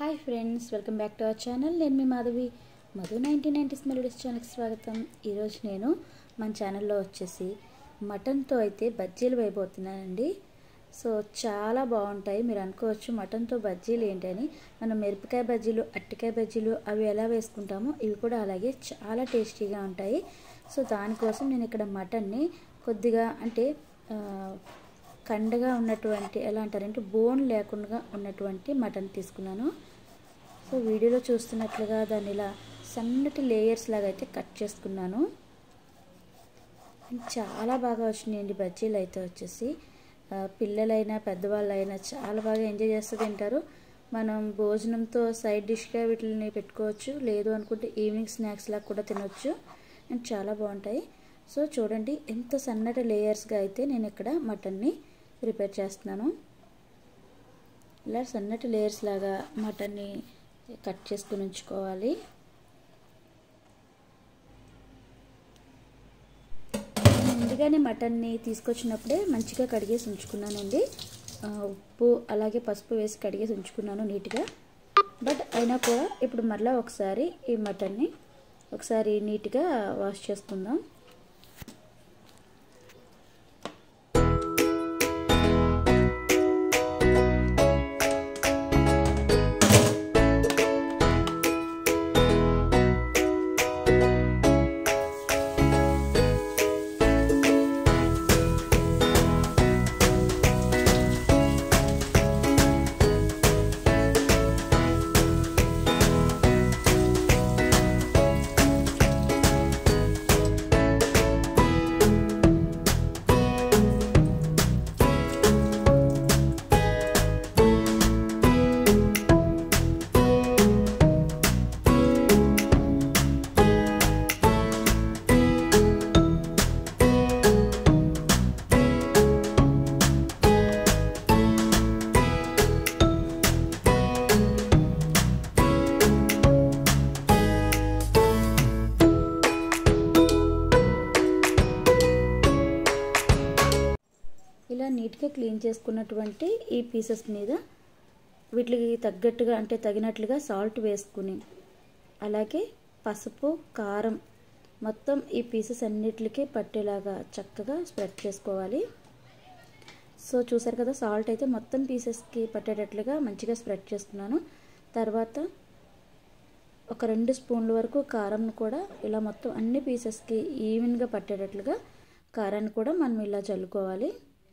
hi friends welcome back to our channel నేను మీ Madhavi Madhu nineteen nineties melodies ఛానల్కి స్వాగతం ఈరోజు నేను మన ఛానల్లో వచ్చేసి మటన్తో అయితే బజ్జీలు వేయబోతున్నానండి సో చాలా బాగుంటాయి మీరు అనుకోవచ్చు మటన్తో బజ్జీలు ఏంటని మనం మిరపకాయ బజ్జీలు అట్టికాయ బజ్జీలు అవి ఎలా వేసుకుంటామో ఇవి కూడా అలాగే చాలా టేస్టీగా ఉంటాయి సో దానికోసం నేను ఇక్కడ మటన్ని కొద్దిగా అంటే ఆ, కండగా ఉన్నటువంటి ఎలా అంటారంటే బోన్ లేకుండా ఉన్నటువంటి మటన్ తీసుకున్నాను సో వీడియోలో చూస్తున్నట్లుగా దాన్ని ఇలా సన్నటి లేయర్స్ లాగా అయితే కట్ చేసుకున్నాను చాలా బాగా వచ్చినాయండి బజ్జీలు అయితే వచ్చేసి ఆ, పిల్లలైనా పెద్దవాళ్ళైనా చాలా బాగా ఎంజాయ్ చేస్తూ తింటారు మనం భోజనంతో సైడ్ డిష్గా వీటిని పెట్టుకోవచ్చు లేదు అనుకుంటే ఈవినింగ్ స్నాక్స్ లాగా కూడా తినొచ్చు అండ్ చాలా బాగుంటాయి సో చూడండి ఎంత సన్నటి లేయర్స్గా అయితే నేను ఇక్కడ మటన్ని ప్రిపేర్ చేస్తున్నాను ఇలా సన్నటి లేయర్స్ లాగా మటన్ని కట్ చేసుకుని ఉంచుకోవాలి ముందుగానే మటన్ని తీసుకొచ్చినప్పుడే మంచిగా కడిగేసి ఉంచుకున్నానండి ఉప్పు అలాగే పసుపు వేసి కడిగేసి ఉంచుకున్నాను నీట్గా బట్ అయినా కూడా ఇప్పుడు మరలా ఒకసారి ఈ మటన్ని ఒకసారి నీట్గా వాష్ చేసుకుందాం ఇలా నీట్గా క్లీన్ చేసుకున్నటువంటి ఈ పీసెస్ మీద వీటికి తగ్గట్టుగా అంటే తగినట్లుగా సాల్ట్ వేసుకుని అలాగే పసుపు కారం మొత్తం ఈ పీసెస్ అన్నిటికీ పట్టేలాగా చక్కగా స్ప్రెడ్ చేసుకోవాలి సో చూసారు కదా సాల్ట్ అయితే మొత్తం పీసెస్కి పట్టేటట్లుగా మంచిగా స్ప్రెడ్ చేసుకున్నాను తర్వాత ఒక రెండు స్పూన్ల వరకు కారంను కూడా ఇలా మొత్తం అన్ని పీసెస్కి ఈవెన్గా పట్టేటట్లుగా కారాన్ని కూడా మనం ఇలా చల్లుకోవాలి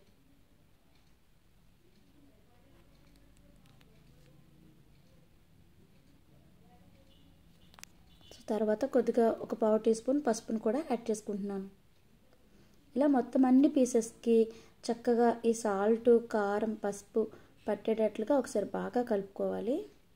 తర్వాత కొద్దిగా ఒక పావు టీ స్పూన్ పసుపును కూడా యాడ్ చేసుకుంటున్నాను ఇలా మొత్తం అన్ని పీసెస్కి చక్కగా ఈ సాల్ట్ కారం పసుపు పట్టేటట్లుగా ఒకసారి బాగా కలుపుకోవాలి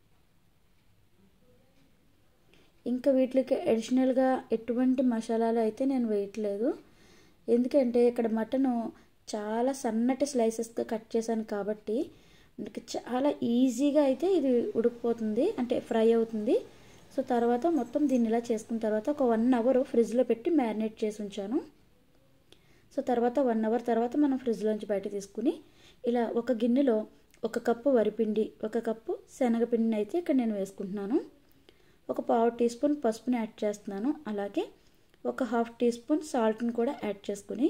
ఇంకా వీటికి అడిషనల్గా ఎటువంటి మసాలాలు అయితే నేను వేయట్లేదు ఎందుకంటే ఇక్కడ మటను చాలా సన్నటి స్లైసెస్గా కట్ చేశాను కాబట్టి మనకి చాలా ఈజీగా అయితే ఇది ఉడికిపోతుంది అంటే ఫ్రై అవుతుంది సో తర్వాత మొత్తం దీన్ని ఇలా చేసుకున్న తర్వాత ఒక వన్ అవర్ ఫ్రిడ్జ్లో పెట్టి మ్యారినేట్ చేసి ఉంచాను సో తర్వాత వన్ అవర్ తర్వాత మనం ఫ్రిడ్జ్లోంచి బయట తీసుకుని ఇలా ఒక గిన్నెలో ఒక కప్పు వరిపిండి ఒక కప్పు శనగపిండిని అయితే ఇక్కడ నేను వేసుకుంటున్నాను ఒక పావు టీ స్పూన్ పసుపుని యాడ్ చేస్తున్నాను అలాగే ఒక హాఫ్ టీ స్పూన్ సాల్ట్ని కూడా యాడ్ చేసుకుని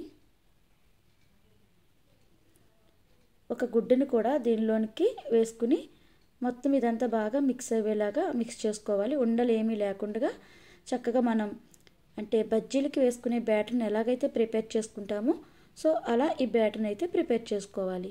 ఒక గుడ్డుని కూడా దీనిలోనికి వేసుకుని మొత్తం ఇదంతా బాగా మిక్స్ అయ్యేలాగా మిక్స్ చేసుకోవాలి ఉండలు ఏమీ లేకుండా చక్కగా మనం అంటే బజ్జీలకి వేసుకునే బ్యాటర్ని ఎలాగైతే ప్రిపేర్ చేసుకుంటామో సో అలా ఈ బ్యాటర్ని అయితే ప్రిపేర్ చేసుకోవాలి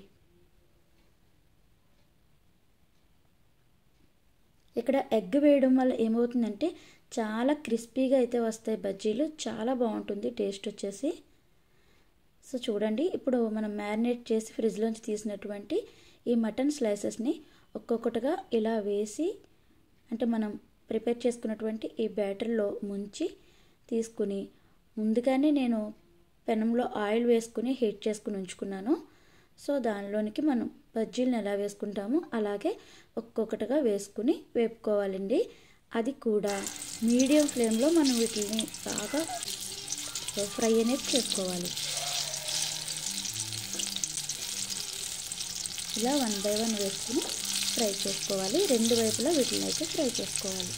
ఇక్కడ ఎగ్ వేయడం వల్ల ఏమవుతుందంటే చాలా క్రిస్పీగా అయితే వస్తాయి బజ్జీలు చాలా బాగుంటుంది టేస్ట్ వచ్చేసి సో చూడండి ఇప్పుడు మనం మ్యారినేట్ చేసి ఫ్రిడ్జ్లోంచి తీసినటువంటి ఈ మటన్ స్లైసెస్ని ఒక్కొక్కటిగా ఇలా వేసి అంటే మనం ప్రిపేర్ చేసుకున్నటువంటి ఈ బ్యాటర్లో ముంచి తీసుకుని ముందుగానే నేను పెనంలో ఆయిల్ వేసుకుని హీట్ చేసుకుని ఉంచుకున్నాను సో దానిలోనికి మనం బజ్జీలను ఎలా వేసుకుంటామో అలాగే ఒక్కొక్కటిగా వేసుకుని వేపుకోవాలండి అది కూడా మీడియం ఫ్లేమ్లో మనం వీటిని బాగా ఫ్రై అనేది చేసుకోవాలి ఇలా వన్ బై వన్ వేసుకుని ఫ్రై చేసుకోవాలి రెండు వైపులా వీటిని అయితే ఫ్రై చేసుకోవాలి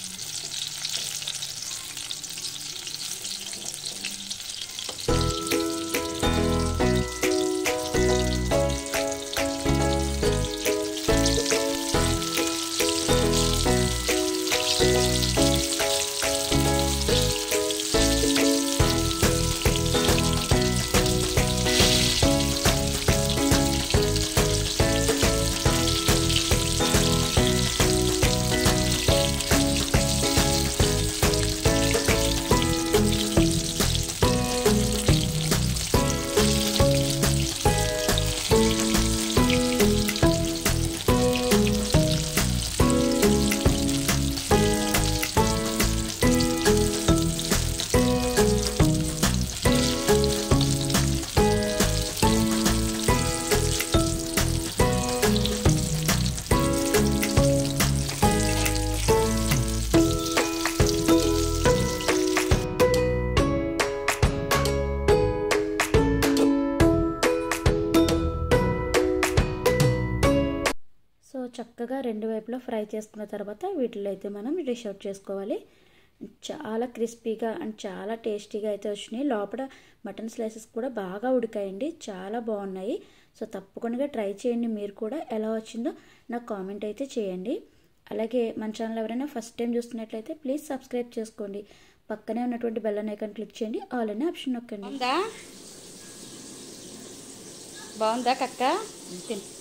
సో చక్కగా రెండు వైపులా ఫ్రై చేసుకున్న తర్వాత వీటిలో అయితే మనం డిష్ అవుట్ చేసుకోవాలి చాలా క్రిస్పీగా అండ్ చాలా టేస్టీగా అయితే వచ్చినాయి లోపల మటన్ స్లైసెస్ కూడా బాగా ఉడికాయండి చాలా బాగున్నాయి సో తప్పకుండా ట్రై చేయండి మీరు కూడా ఎలా వచ్చిందో నాకు కామెంట్ అయితే చేయండి అలాగే మన ఛానల్ ఎవరైనా ఫస్ట్ టైం చూస్తున్నట్లయితే ప్లీజ్ సబ్స్క్రైబ్ చేసుకోండి పక్కనే ఉన్నటువంటి బెల్ ఐకాన్ క్లిక్ చేయండి ఆల్ అనే ఆప్షన్ నొక్కండి బాగుందా బాగుందా కక్క తిను